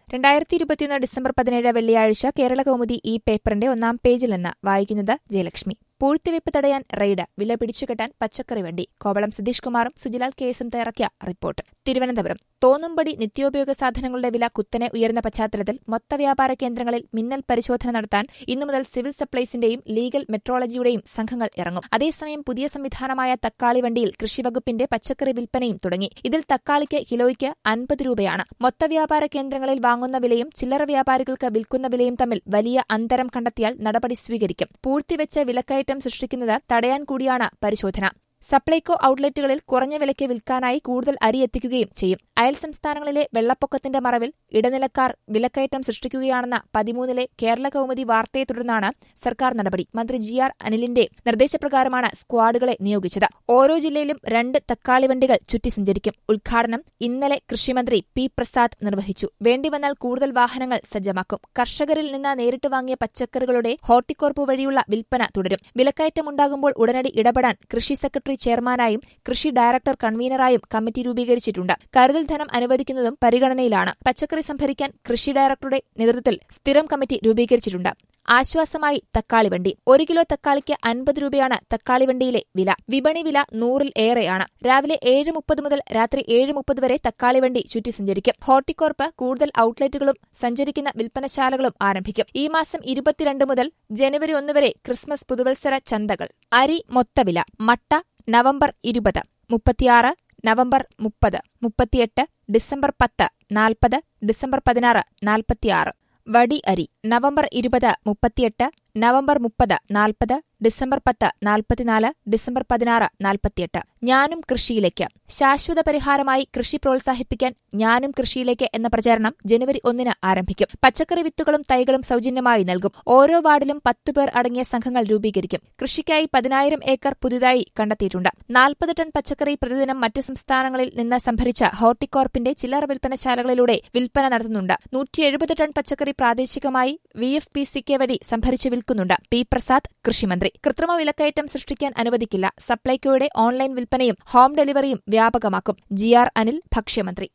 രണ്ടായിരത്തി ഇരുപത്തിയൊന്ന് ഡിസംബർ പതിനേഴ് വെള്ളിയാഴ്ച കേരള കൗമുദി ഈ പേപ്പറിന്റെ ഒന്നാം പേജിൽ നിന്ന് വായിക്കുന്നത് ജയലക്ഷ്മി പൂഴ്ത്തിവെപ്പ് തടയാൻ റെയ്ഡ് വില പിടിച്ചുകെട്ടാൻ പച്ചക്കറി വണ്ടി കോവളം സതീഷ് കുമാറും സുജിലാൽ കേസും തയ്യാറാക്കിയ റിപ്പോർട്ട് തിരുവനന്തപുരം തോന്നുംപടി നിത്യോപയോഗ സാധനങ്ങളുടെ വില കുത്തനെ ഉയർന്ന പശ്ചാത്തലത്തിൽ മൊത്തവ്യാപാര കേന്ദ്രങ്ങളിൽ മിന്നൽ പരിശോധന നടത്താൻ ഇന്നു മുതൽ സിവിൽ സപ്ലൈസിന്റെയും ലീഗൽ മെട്രോളജിയുടെയും സംഘങ്ങൾ ഇറങ്ങും അതേസമയം പുതിയ സംവിധാനമായ തക്കാളി വണ്ടിയിൽ കൃഷിവകുപ്പിന്റെ പച്ചക്കറി വിൽപ്പനയും തുടങ്ങി ഇതിൽ തക്കാളിക്ക് കിലോയ്ക്ക് അൻപത് രൂപയാണ് മൊത്തവ്യാപാര കേന്ദ്രങ്ങളിൽ വാങ്ങുന്ന വിലയും ചില്ലറ വ്യാപാരികൾക്ക് വിൽക്കുന്ന വിലയും തമ്മിൽ വലിയ അന്തരം കണ്ടെത്തിയാൽ നടപടി സ്വീകരിക്കും പൂഴ്ത്തിവെച്ച വിലക്കയറ്റം സൃഷ്ടിക്കുന്നത് തടയാൻ കൂടിയാണ് പരിശോധന സപ്ലൈകോ ഔട്ട്ലെറ്റുകളിൽ കുറഞ്ഞ വിലയ്ക്ക് വിൽക്കാനായി കൂടുതൽ അരി എത്തിക്കുകയും ചെയ്യും അയൽ സംസ്ഥാനങ്ങളിലെ വെള്ളപ്പൊക്കത്തിന്റെ മറവിൽ ഇടനിലക്കാർ വിലക്കയറ്റം സൃഷ്ടിക്കുകയാണെന്ന പതിമൂന്നിലെ കേരള കൗമുദി വാർത്തയെ തുടർന്നാണ് സർക്കാർ നടപടി മന്ത്രി ജി ആർ അനിലിന്റെ നിർദ്ദേശപ്രകാരമാണ് സ്ക്വാഡുകളെ നിയോഗിച്ചത് ഓരോ ജില്ലയിലും രണ്ട് തക്കാളി വണ്ടികൾ ചുറ്റി സഞ്ചരിക്കും ഉദ്ഘാടനം ഇന്നലെ കൃഷിമന്ത്രി പി പ്രസാദ് നിർവഹിച്ചു വേണ്ടിവന്നാൽ കൂടുതൽ വാഹനങ്ങൾ സജ്ജമാക്കും കർഷകരിൽ നിന്ന് നേരിട്ട് വാങ്ങിയ പച്ചക്കറികളുടെ ഹോർട്ടിക്കോർപ്പ് വഴിയുള്ള വിൽപ്പന തുടരും വിലക്കയറ്റമുണ്ടാകുമ്പോൾ ഉടനടി ഇടപെടാൻ കൃഷി സെക്രട്ടറി ചെയർമാനായും കൃഷി ഡയറക്ടർ കൺവീനറായും കമ്മിറ്റി രൂപീകരിച്ചിട്ടുണ്ട് കരുതൽ ധനം അനുവദിക്കുന്നതും പരിഗണനയിലാണ് പച്ചക്കറി സംഭരിക്കാൻ കൃഷി ഡയറക്ടറുടെ നേതൃത്വത്തിൽ സ്ഥിരം കമ്മിറ്റി രൂപീകരിച്ചിട്ടുണ്ട് ആശ്വാസമായി തക്കാളി വണ്ടി ഒരു കിലോ തക്കാളിക്ക് അൻപത് രൂപയാണ് തക്കാളി വണ്ടിയിലെ വില വിപണി വില നൂറിൽ ഏറെയാണ് രാവിലെ ഏഴ് മുപ്പത് മുതൽ രാത്രി ഏഴ് മുപ്പത് വരെ തക്കാളി വണ്ടി ചുറ്റി സഞ്ചരിക്കും ഹോർട്ടിക്കോർപ്പ് കൂടുതൽ ഔട്ട്ലെറ്റുകളും സഞ്ചരിക്കുന്ന വിൽപ്പനശാലകളും ആരംഭിക്കും ഈ മാസം ഇരുപത്തിരണ്ട് മുതൽ ജനുവരി ഒന്ന് വരെ ക്രിസ്മസ് പുതുവത്സര ചന്തകൾ അരി മൊത്തവില മട്ട നവംബർ ഇരുപത് മുപ്പത്തിയാറ് നവംബർ മുപ്പത് മുപ്പത്തിയെട്ട് ഡിസംബർ പത്ത് നാൽപ്പത് ഡിസംബർ പതിനാറ് നാൽപ്പത്തിയാറ് വടി അരി നവംബർ ഇരുപത് മുപ്പത്തിയെട്ട് നവംബർ മുപ്പത് നാൽപ്പത് ഡിസംബർ പത്ത് നാൽപ്പത്തിനാല് ഡിസംബർ പതിനാറ് നാൽപ്പത്തിയെട്ട് ഞാനും കൃഷിയിലേക്ക് ശാശ്വത പരിഹാരമായി കൃഷി പ്രോത്സാഹിപ്പിക്കാൻ ഞാനും കൃഷിയിലേക്ക് എന്ന പ്രചാരണം ജനുവരി ഒന്നിന് ആരംഭിക്കും പച്ചക്കറി വിത്തുകളും തൈകളും സൗജന്യമായി നൽകും ഓരോ വാർഡിലും പത്തുപേർ അടങ്ങിയ സംഘങ്ങൾ രൂപീകരിക്കും കൃഷിക്കായി പതിനായിരം ഏക്കർ പുതുതായി കണ്ടെത്തിയിട്ടുണ്ട് നാൽപ്പത് ടൺ പച്ചക്കറി പ്രതിദിനം മറ്റ് സംസ്ഥാനങ്ങളിൽ നിന്ന് സംഭരിച്ച ഹോർട്ടിക്കോർപ്പിന്റെ ചില്ലറ വിൽപ്പനശാലകളിലൂടെ വിൽപ്പന നടത്തുന്നുണ്ട് നൂറ്റി എഴുപത് ടൺ പച്ചക്കറി പ്രാദേശികമായി V F P C K വഴി സംഭരിച്ച് വിൽക്കുന്നുണ്ട് പി പ്രസാദ് കൃഷിമന്ത്രി കൃത്രിമ വിലക്കയറ്റം സൃഷ്ടിക്കാൻ അനുവദിക്കില്ല സപ്ലൈകോയുടെ ഓൺലൈൻ വിൽപ്പനയും ഹോം ഡെലിവറിയും വ്യാപകമാക്കും ജി ആർ അനിൽ ഭക്ഷ്യമന്ത്രി